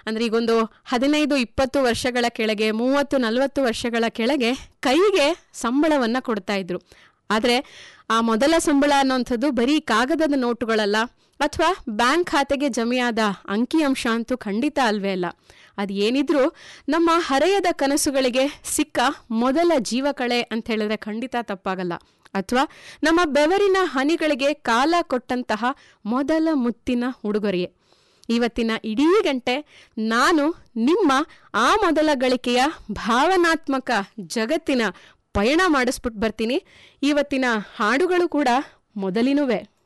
ಅಂದ್ರೆ ಈಗೊಂದು ಹದಿನೈದು ಇಪ್ಪತ್ತು ವರ್ಷಗಳ ಕೆಳಗೆ ಮೂವತ್ತು ನಲವತ್ತು ವರ್ಷಗಳ ಕೆಳಗೆ ಕೈಗೆ ಸಂಬಳವನ್ನ ಕೊಡ್ತಾ ಇದ್ರು ಆದ್ರೆ ಆ ಮೊದಲ ಸಂಬಳ ಅನ್ನೋಂಥದ್ದು ಬರೀ ಕಾಗದದ ನೋಟುಗಳಲ್ಲ ಅಥವಾ ಬ್ಯಾಂಕ್ ಖಾತೆಗೆ ಜಮೆಯಾದ ಅಂಕಿಅಂಶ ಅಂತೂ ಖಂಡಿತ ಅಲ್ವೇ ಅಲ್ಲ ಅದು ಏನಿದ್ರೂ ನಮ್ಮ ಹರೆಯದ ಕನಸುಗಳಿಗೆ ಸಿಕ್ಕ ಮೊದಲ ಜೀವಕಳೆ ಅಂತ ಹೇಳಿದ್ರೆ ಖಂಡಿತ ತಪ್ಪಾಗಲ್ಲ ಅಥವಾ ನಮ್ಮ ಬೆವರಿನ ಹನಿಗಳಿಗೆ ಕಾಲ ಕೊಟ್ಟಂತಹ ಮೊದಲ ಮುತ್ತಿನ ಉಡುಗೊರೆಯೇ ಇವತ್ತಿನ ಇಡೀ ಗಂಟೆ ನಾನು ನಿಮ್ಮ ಆ ಮೊದಲ ಗಳಿಕೆಯ ಭಾವನಾತ್ಮಕ ಜಗತ್ತಿನ ಪಯಣ ಮಾಡಿಸ್ಬಿಟ್ಟು ಬರ್ತೀನಿ ಇವತ್ತಿನ ಹಾಡುಗಳು ಕೂಡ ಮೊದಲಿನುವೆ